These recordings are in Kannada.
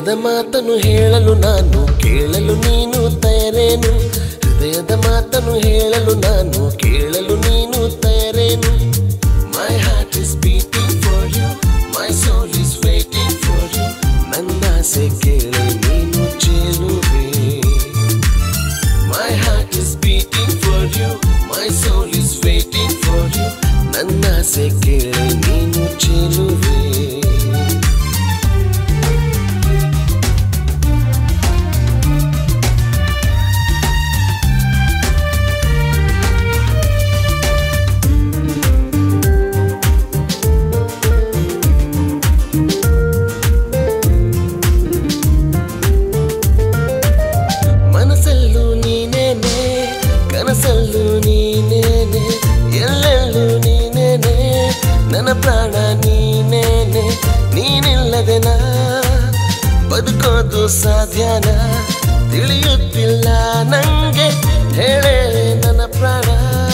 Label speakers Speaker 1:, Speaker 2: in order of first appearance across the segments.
Speaker 1: ಹೃದಯದ ಮಾತನ್ನು ಹೇಳಲು ನಾನು ಕೇಳಲು ನೀನು ತಯಾರೇನು ಹೃದಯದ ಮಾತನ್ನು ಹೇಳಲು ನಾನು ಕೇಳಲು ನೀನು ತಯಾರೇನು my heart is beating for you my soul is waiting for you ನನ್ನ ಆಸೆ ಕೇಳಿ ನೀನು ಚೆಲುವೆ my heart is beating for you my soul is waiting for you ನನ್ನ ಆಸೆ ಕೇಳಿ ನೀನು ಚೆಲುವೆ ಮನಸ್ಸಲ್ಲೂ ನೀನೇನೆ ಕನಸಲ್ಲೂ ನೀನೇನೆ ಎಲ್ಲೆಲ್ಲೂ ನೀನೇನೆ ನನ್ನ ಪ್ರಾಣ ನೀನೇನೆ ನೀನಿಲ್ಲದೆ ನಾ ಬದುಕೋದು ಸಾಧ್ಯನ ತಿಳಿಯುತ್ತಿಲ್ಲ ನಂಗೆ ಹೇಳೇ ನನ್ನ ಪ್ರಾಣ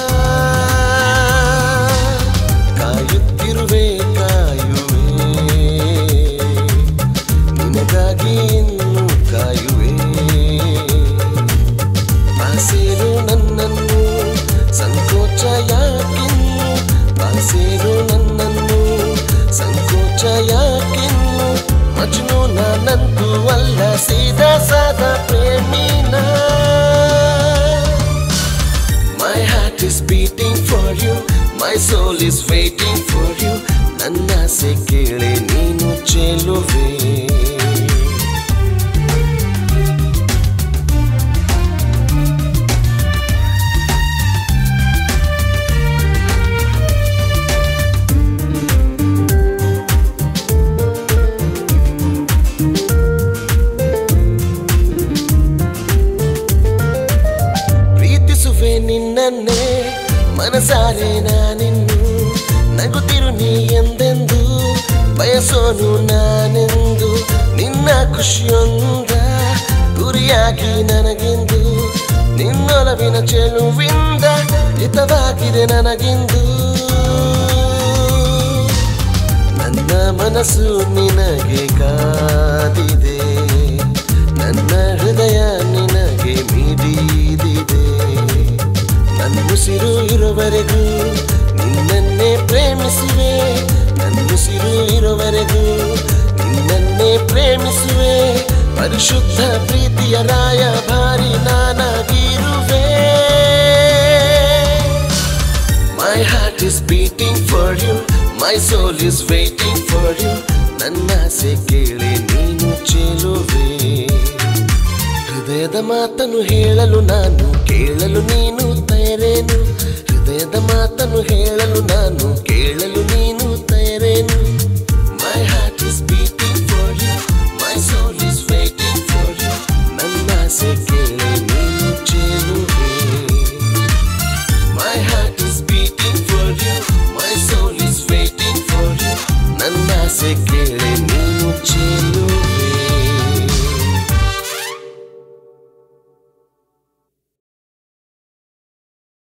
Speaker 1: ಕಾಯುತ್ತಿರುವೆ ಕಾಯುವೆ ನಿನಗಾಗಿ ಇನ್ನು ಕಾಯುವೆ ಬಾಸೇರು ನನ್ನನ್ನು ಸಂಕೋಚ ಯಾಕಿನ್ನು ಬಾಸೇರು ನನ್ನನ್ನು ಸಂಕೋಚ ಯಾಕಿನ್ನು ಮಜ್ನು ನಾನಂತೂ ಅಲ್ಲ ಸೀದಾ ಸಾದಾ ಪ್ರೇಮಿನ my heart is beating for you my soul is waiting for you ನನ್ನ ಆಸೆ ಕೇಳಿ ನೀನು ಚೆಲುವೆ ಪ್ರೀತಿಸುವೆ ನಿನ್ನನ್ನೇ ಮನಸಾರೆ ನಾನಿನ್ನು ನಗುತ್ತಿರು ನೀ ಎಂದೆಂದು ಬಯಸೋನು ನಾನೆಂದು ನಿನ್ನ ಖುಷಿಯೊಂದ ಗುರಿಯಾಗಿ ನನಗೆಂದು ನಿನ್ನೊಲವಿನ ಚೆಲುವಿಂದ ಹಿತವಾಗಿದೆ ನನಗಿಂದು ನನ್ನ ಮನಸ್ಸು ನಿನಗೆ ಕಾದಿದೆ ನನ್ನ ಹೃದಯ ನಿನಗೆ ಮಿಡಿದಿದೆ ನನ್ನ ಉಸಿರು ಇರುವವರೆಗೂ ನಿನ್ನನ್ನೇ ಪ್ರೇಮಿಸುವೆ ನನ್ನ ಉಸಿರು ಇರುವವರೆಗೂ ನಿನ್ನನ್ನೇ ಪ್ರೇಮಿಸುವೆ ಪರಿಶುದ್ಧ ಪ್ರೀತಿಯ ರಾಯ ಭಾರಿ ನಾನಾಗಿರುವೆ my heart is beating for you my soul is waiting for you ನನ್ನ ಆಸೆ ಕೇಳಿ ನೀನು ಚೆಲುವೆ ಹೃದಯದ ಮಾತನ್ನು ಹೇಳಲು ನಾನು ಕೇಳಲು ನೀನು ತಯಾರೇನು ಹೃದಯದ